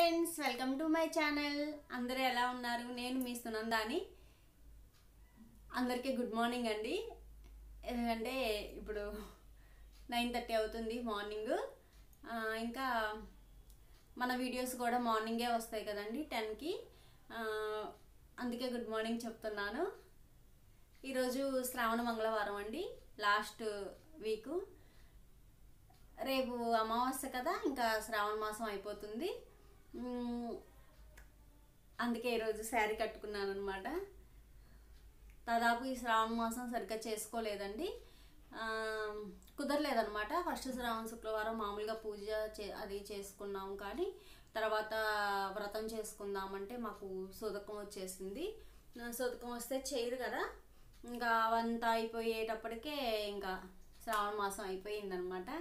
Friends welcome to my channel అందరూ ఎలా ఉన్నారు నేను మీ సునందాని అందరికీ గుడ్ మార్నింగ్ అండి ఎందుకంటే ఇప్పుడు నైన్ థర్టీ అవుతుంది మార్నింగ్ ఇంకా మన వీడియోస్ కూడా మార్నింగే వస్తాయి కదండి టెన్కి అందుకే గుడ్ మార్నింగ్ చెప్తున్నాను ఈరోజు శ్రావణ మంగళవారం అండి లాస్ట్ వీకు రేపు అమావాస్య కదా ఇంకా శ్రావణ మాసం అయిపోతుంది మ్మ్. అందుకే ఈరోజు శారీ కట్టుకున్నాను అనమాట దాదాపు ఈ శ్రావణ మాసం సరిగ్గా చేసుకోలేదండి ఆ, కుదరలేదనమాట ఫస్ట్ శ్రావణ శుక్రవారం మామూలుగా పూజ చే అది చేసుకున్నాం కానీ తర్వాత వ్రతం చేసుకుందామంటే మాకు సోదకం వచ్చేసింది ఆ, సోదకం వస్తే చేయరు కదా ఇంకా అవంతా అయిపోయేటప్పటికే ఇంకా శ్రావణ మాసం అయిపోయిందనమాట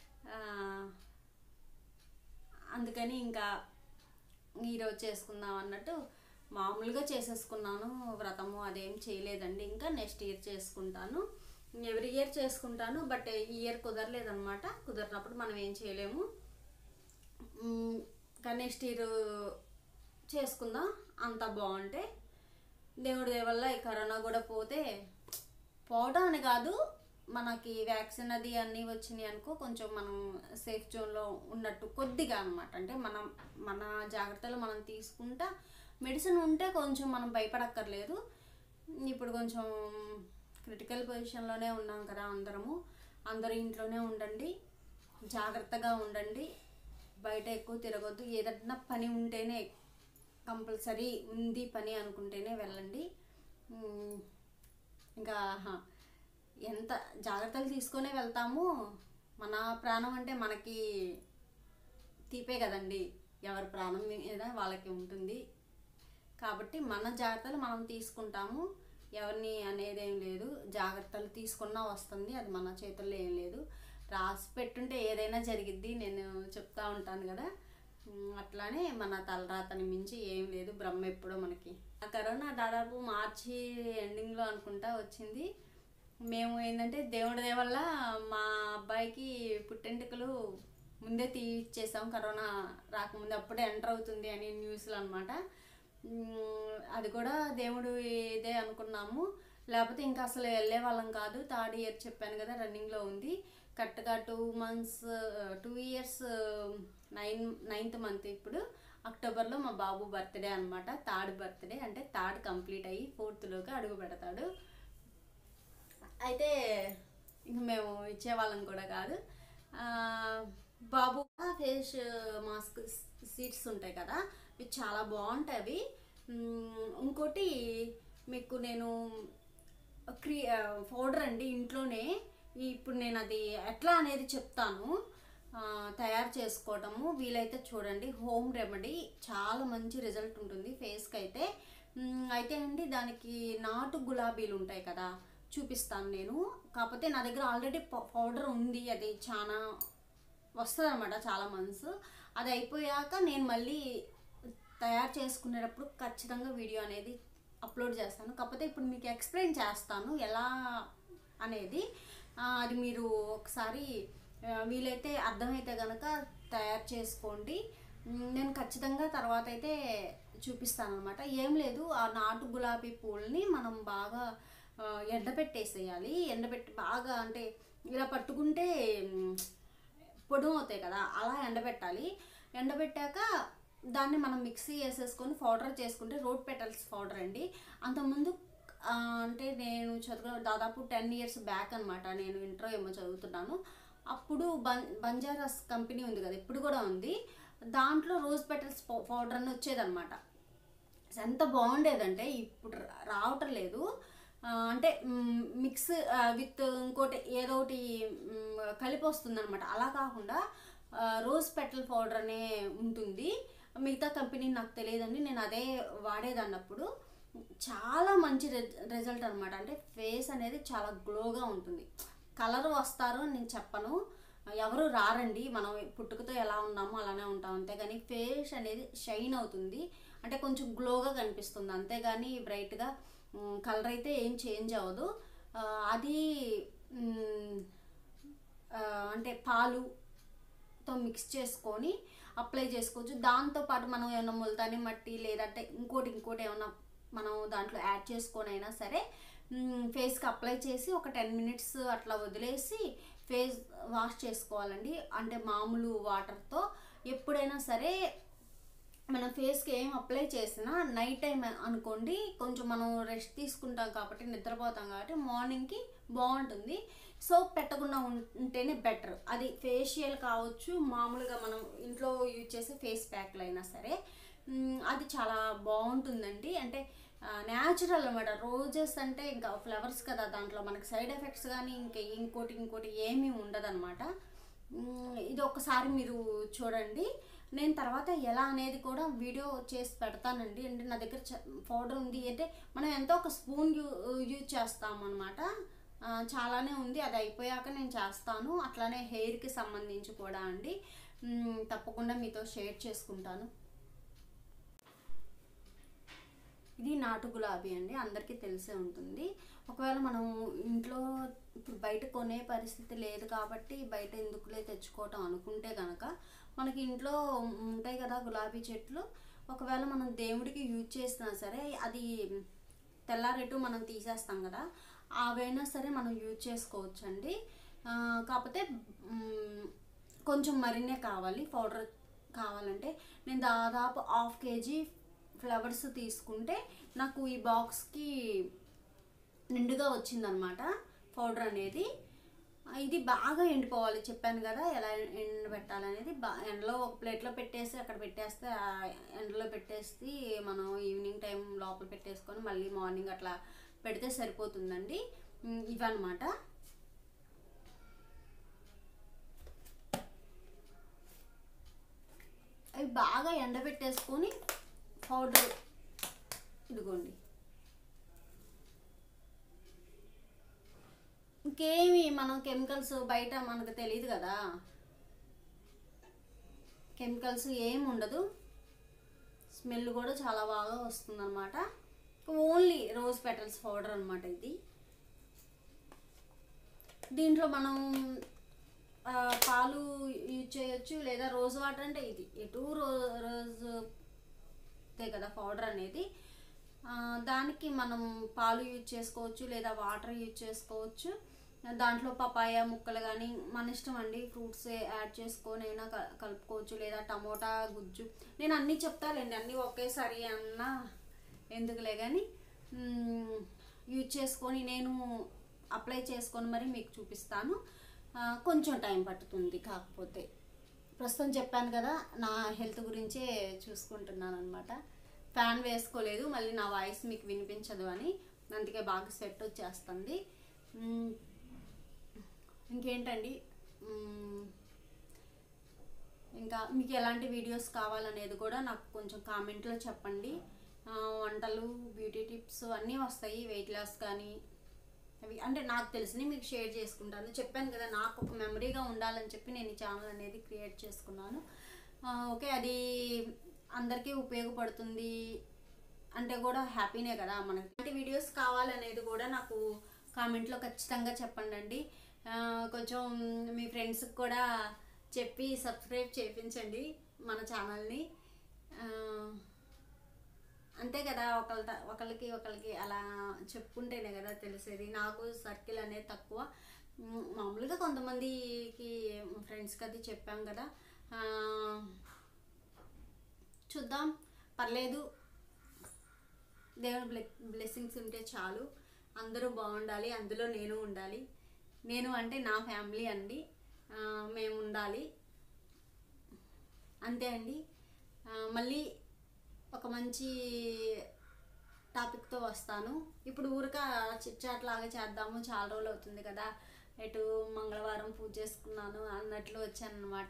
అందుకని ఇంకా ఈరోజు చేసుకుందాం అన్నట్టు మామూలుగా చేసేసుకున్నాను వ్రతము అదేం చేయలేదండి ఇంకా నెక్స్ట్ ఇయర్ చేసుకుంటాను ఎవ్రీ ఇయర్ చేసుకుంటాను బట్ ఈ ఇయర్ కుదరలేదన్నమాట కుదరినప్పుడు మనం ఏం చేయలేము మ్, కానీ నెక్స్ట్ ఇయర్ చేసుకుందాం అంత బాగుంటే దేవుడి దయ వల్ల ఈ కరోనా కూడా పోతే పోవడం అని కాదు మనకి వ్యాక్సిన్ అది అన్నీ వచ్చినాయి అనుకో కొంచెం మనం సేఫ్ జోన్లో ఉన్నట్టు కొద్దిగా అనమాట అంటే మనం మన జాగ్రత్తలు మనం తీసుకుంటా మెడిసిన్ ఉంటే కొంచెం మనం భయపడక్కర్లేదు ఇప్పుడు కొంచెం క్రిటికల్ పొజిషన్లోనే ఉన్నాం కదా అందరము అందరూ ఇంట్లోనే ఉండండి జాగ్రత్తగా ఉండండి బయట ఎక్కువ తిరగొద్దు ఏదైనా పని ఉంటేనే కంపల్సరీ ఉంది పని అనుకుంటేనే వెళ్ళండి ఉమ్, ఇంకా హ, ఎంత జాగ్రత్తలు తీసుకొనే వెళ్తాము మన ప్రాణం అంటే మనకి తీపే కదండి ఎవరి ప్రాణం మీద వాళ్ళకి ఉంటుంది కాబట్టి మన జాగ్రత్తలు మనం తీసుకుంటాము ఎవరిని అనేది ఏం లేదు జాగ్రత్తలు తీసుకున్నా వస్తుంది అది మన చేతుల్లో ఏం లేదు రాసి పెట్టుంటే ఏదైనా జరిగిద్ది నేను చెప్తా ఉంటాను కదా ఉమ్, అట్లానే మన తలరాతని మించి ఏం లేదు బ్రహ్మ ఎప్పుడో మనకి ఆ కరోనా దాదాపు మార్చి ఎండింగ్లో అనుకుంటా వచ్చింది మేము ఏంటంటే దేవుడి దయ వల్ల మా అబ్బాయికి పుట్టెంటుకలు ముందే తీయిచ్చేసాం కరోనా రాకముందే అప్పుడే ఎంటర్ అవుతుంది అని న్యూస్లో అనమాట అది కూడా దేవుడు ఇదే అనుకున్నాము లేకపోతే ఇంకా అసలు వెళ్ళే వాళ్ళం కాదు థర్డ్ ఇయర్ చెప్పాను కదా రన్నింగ్లో ఉంది కరెక్ట్గా two months two years nine ninth month ఇప్పుడు అక్టోబర్లో మా బాబు బర్త్డే అనమాట థర్డ్ బర్త్డే అంటే థర్డ్ కంప్లీట్ అయ్యి ఫోర్త్లోకి అడుగు పెడతాడు అయితే ఇంక మేము ఇచ్చేవాళ్ళం కూడా కాదు ఆ, బాబు ఫేస్ మాస్క్ సీట్స్ ఉంటాయి కదా ఇవి చాలా బాగుంటాయి అవి మ్, ఇంకోటి మీకు నేను క్రీ పౌడర్ అండి ఇంట్లోనే ఇప్పుడు నేను అది ఎట్లా అనేది చెప్తాను ఆ, తయారు చేసుకోవటము వీలైతే చూడండి హోమ్ రెమెడీ చాలా మంచి రిజల్ట్ ఉంటుంది ఫేస్కి అయితే మ్, అయితే అండి దానికి నాటు గులాబీలు ఉంటాయి కదా చూపిస్తాను నేను కాకపోతే నా దగ్గర ఆల్రెడీ పౌడర్ ఉంది అది చాలా వస్తుంది అనమాట చాలా మంత్స్ అది అయిపోయాక నేను మళ్ళీ తయారు చేసుకునేటప్పుడు ఖచ్చితంగా వీడియో అనేది అప్లోడ్ చేస్తాను కాకపోతే ఇప్పుడు మీకు ఎక్స్ప్లెయిన్ చేస్తాను ఎలా అనేది ఆ, అది మీరు ఒకసారి ఆ, వీలైతే అర్థమైతే కనుక తయారు చేసుకోండి మ్, నేను ఖచ్చితంగా తర్వాత అయితే చూపిస్తాను అనమాట ఏం లేదు ఆ నాటు గులాబీ పూలని మనం బాగా ఆ, ఎండబెట్టేసేయాలి ఎండబెట్టి బాగా అంటే ఇలా పట్టుకుంటే మ్, పొడుము అవుతాయి కదా అలా ఎండబెట్టాలి ఎండబెట్టాక దాన్ని మనం మిక్సీ వేసేసుకొని పౌడర్ చేసుకుంటే రోడ్ పెటల్స్ పౌడర్ అండి అంతకుముందు ఆ, అంటే నేను చదువు దాదాపు టెన్ ఇయర్స్ బ్యాక్ అనమాట నేను ఇంటర్ ఏమో చదువుతున్నాను అప్పుడు బం బంజారాస్ కంపెనీ ఉంది కదా ఇప్పుడు కూడా ఉంది దాంట్లో రోజ్ పెటల్స్ పౌడర్ అని వచ్చేదన్నమాట ఎంత బాగుండేదంటే ఇప్పుడు రా- రావటం లేదు ఆ, అంటే మ్, మిక్స్ ఆ, విత్ ఇంకోటి ఏదో ఒకటి మ్, కలిపి వస్తుంది అనమాట అలా కాకుండా ఆ, రోజ్ పెటల్ పౌడర్ అనే ఉంటుంది మిగతా కంపెనీ నాకు తెలియదండి నేను అదే వాడేదాన్ని అప్పుడు చాలా మంచి రిజ- రిజల్ట్ అనమాట అంటే ఫేస్ అనేది చాలా గ్లోగా ఉంటుంది కలర్ వస్తారు అని నేను చెప్పను ఎవరు రారండి మనం పుట్టుకతో ఎలా ఉన్నామో అలానే ఉంటాం అంతేగాని ఫేస్ అనేది షైన్ అవుతుంది అంటే కొంచెం గ్లోగా కనిపిస్తుంది అంతేగాని బ్రైట్గా కలర్ అయితే ఏం చేంజ్ అవ్వదు ఆ, అది మ్, ఆ, అంటే పాలు తో మిక్స్ చేసుకొని అప్లై చేసుకోవచ్చు దాంతోపాటు మనం ఏమైనా ముల్తాని మట్టి లేదంటే ఇంకోటి ఇంకోటి ఏమైనా మనం దాంట్లో యాడ్ చేసుకొని అయినా సరే ఫేస్కి అప్లై చేసి ఒక టెన్ మినిట్స్ అట్లా వదిలేసి ఫేస్ వాష్ చేసుకోవాలండి అంటే మామూలు వాటర్తో ఎప్పుడైనా సరే మనం ఫేస్కి ఏం అప్లై చేసినా నైట్ టైం అనుకోండి కొంచెం మనం రెస్ట్ తీసుకుంటాం కాబట్టి నిద్రపోతాం కాబట్టి మార్నింగ్కి బాగుంటుంది సోప్ పెట్టకుండా ఉం- ఉంటేనే బెటర్ అది ఫేషియల్ కావచ్చు మామూలుగా మనం ఇంట్లో యూజ్ చేసే ఫేస్ ప్యాక్లు అయినా సరే మ్, అది చాలా బాగుంటుందండి అంటే న్యాచురల్ అనమాట రోజెస్ అంటే ఇంకా ఫ్లవర్స్ కదా దాంట్లో మనకి సైడ్ ఎఫెక్ట్స్ కానీ ఇంకా ఇంకోటి ఇంకోటి ఏమీ ఉండదన్నమాట మ్, ఇది ఒకసారి మీరు చూడండి నేను తర్వాత ఎలా అనేది కూడా వీడియో చేసి పెడతానండి అంటే నా దగ్గర పౌడర్ ఉంది అంటే మనం ఎంతో ఒక స్పూన్ యూ యూజ్ చేస్తాం అనమాట చాలానే ఉంది అది అయిపోయాక నేను చేస్తాను అట్లానే హెయిర్కి సంబంధించి కూడా అండి మ్, తప్పకుండా మీతో షేర్ చేసుకుంటాను ఇది నాటు గులాబీ అండి అందరికీ తెలిసే ఉంటుంది ఒకవేళ మనం ఇంట్లో ఇప్పుడు బయట కొనే పరిస్థితి లేదు కాబట్టి బయట ఎందుకులే తెచ్చుకోవటం అనుకుంటే కనుక మనకి ఇంట్లో ఉంటాయి కదా గులాబీ చెట్లు ఒకవేళ మనం దేవుడికి యూజ్ చేసినా సరే అది తెల్లారెట్టు మనం తీసేస్తాం కదా అవైనా సరే మనం యూజ్ చేసుకోవచ్చు అండి కాకపోతే మ్, కొంచెం మరిన్నే కావాలి పౌడర్ కావాలంటే నేను దాదాపు హాఫ్ కేజీ ఫ్లవర్స్ తీసుకుంటే నాకు ఈ బాక్స్కి నిండుగా వచ్చిందనమాట పౌడర్ అనేది ఇది బాగా ఎండిపోవాలి చెప్పాను కదా ఎలా ఎండబెట్టాలనేది బా ఎండలో ఒక ప్లేట్లో పెట్టేసి అక్కడ పెట్టేస్తే ఆ ఎండలో పెట్టేసి మనం ఈవినింగ్ టైం లోపల పెట్టేసుకొని మళ్ళీ మార్నింగ్ అట్లా పెడితే సరిపోతుందండి ఉమ్, ఇవన్నమాట అవి బాగా ఎండబెట్టేసుకొని పౌడర్ ఇదిగోండి ఇంకేమి మనం కెమికల్స్ బయట మనకు తెలియదు కదా కెమికల్స్ ఏం ఉండదు స్మెల్ కూడా చాలా బాగా వస్తుందన్నమాట ఓన్లీ రోజ్ పెటల్స్ పౌడర్ అనమాట ఇది దీంట్లో మనం ఆ, పాలు యూజ్ చేయొచ్చు లేదా రోజ్ వాటర్ అంటే ఇది ఎటు రో రోజు తే కదా పౌడర్ అనేది ఆ, దానికి మనం పాలు యూజ్ చేసుకోవచ్చు లేదా వాటర్ యూజ్ చేసుకోవచ్చు దాంట్లో పపాయ ముక్కలు కానీ మన ఇష్టం అండి ఫ్రూట్స్ యాడ్ చేసుకొని అయినా క- కలుపుకోవచ్చు లేదా టమోటా గుజ్జు నేను అన్నీ చెప్తాలేండి అన్నీ ఒకేసారి అన్నా ఎందుకులే కానీ యూజ్ చేసుకొని నేను అప్లై చేసుకొని మరి మీకు చూపిస్తాను ఆ, కొంచెం టైం పట్టుతుంది కాకపోతే ప్రస్తుతం చెప్పాను కదా నా హెల్త్ గురించే చూసుకుంటున్నాను అనమాట ఫ్యాన్ వేసుకోలేదు మళ్ళీ నా వాయిస్ మీకు వినిపించదు అని అందుకే బాగా సెట్ వచ్చేస్తుంది మ్మ్. ఇంకేంటండి మ్మ్. ఇంకా మీకు ఎలాంటి వీడియోస్ కావాలనేది కూడా నాకు కొంచెం కామెంట్లో చెప్పండి ఆ, వంటలు బ్యూటీ టిప్స్ అన్నీ వస్తాయి వెయిట్ లాస్ కానీ అవి అంటే నాకు తెలిసినవి మీకు షేర్ చేసుకుంటాను చెప్పాను కదా నాకు ఒక మెమరీగా ఉండాలని చెప్పి నేను ఈ ఛానల్ అనేది క్రియేట్ చేసుకున్నాను ఆ, ఓకే అది అందరికీ ఉపయోగపడుతుంది అంటే కూడా హ్యాపీనే కదా మనకి ఇలాంటి వీడియోస్ కావాలనేది కూడా నాకు కామెంట్లో ఖచ్చితంగా చెప్పండి అండి ఆ, కొంచెం మీ ఫ్రెండ్స్కి కూడా చెప్పి సబ్స్క్రైబ్ చేయించండి మన ఛానల్ని ఆ, అంతే కదా ఒకళ్ళ ఒకళ్ళకి ఒకళ్ళకి అలా చెప్పుకుంటేనే కదా తెలిసేది నాకు సర్కిల్ అనేది తక్కువ మ్, మామూలుగా కొంతమందికి ఫ్రెండ్స్కి అది చెప్పాం కదా ఆ, చూద్దాం పర్లేదు దేవుని బ్లె బ్లెస్సింగ్స్ ఉంటే చాలు అందరూ బాగుండాలి అందులో నేను ఉండాలి నేను అంటే నా ఫ్యామిలీ అండి ఆ, మేము ఉండాలి అంతే అండి ఆ, మళ్ళీ ఒక మంచి టాపిక్తో వస్తాను ఇప్పుడు ఊరిక చిట్చాట్ లాగా చేద్దాము చాలా రోజులు అవుతుంది కదా ఎటు మంగళవారం పూజ చేసుకున్నాను అన్నట్లు వచ్చాను అనమాట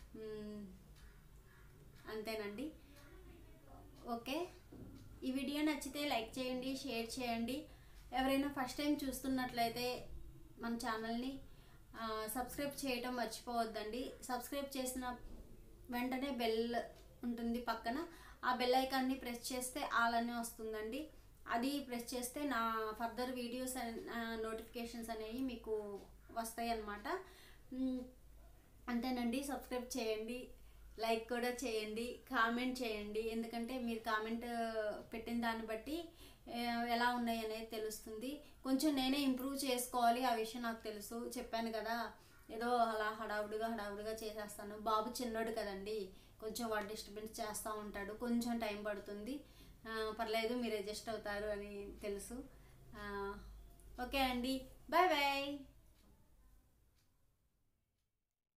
అంతేనండి ఓకే ఈ వీడియో నచ్చితే లైక్ చేయండి షేర్ చేయండి ఎవరైనా ఫస్ట్ టైం చూస్తున్నట్లయితే మన ఛానల్ని ఆ, సబ్స్క్రైబ్ చేయటం మర్చిపోవద్దండి సబ్స్క్రైబ్ చేసిన వెంటనే బెల్ ఉంటుంది పక్కన ఆ బెల్ ఐకాన్ని ప్రెస్ చేస్తే ఆల్ అని వస్తుందండి అది ప్రెస్ చేస్తే నా ఫర్దర్ వీడియోస్ నోటిఫికేషన్స్ అనేవి మీకు వస్తాయి అన్నమాట మ్, అంతేనండి సబ్స్క్రైబ్ చేయండి లైక్ కూడా చేయండి కామెంట్ చేయండి ఎందుకంటే మీరు కామెంట్ పెట్టిన దాన్ని బట్టి ఆ, ఎలా ఉన్నాయి అనేది తెలుస్తుంది కొంచెం నేనే ఇంప్రూవ్ చేసుకోవాలి ఆ విషయం నాకు తెలుసు చెప్పాను కదా ఏదో అలా హడావుడిగా హడావుడిగా చేసేస్తాను బాబు చిన్నోడు కదండి కొంచెం వాడు డిస్టర్బెన్స్ చేస్తూ ఉంటాడు కొంచెం టైం పడుతుంది ఆ, పర్లేదు మీరు అడ్జస్ట్ అవుతారు అని తెలుసు ఆ, ఓకే అండి బాయ్ బాయ్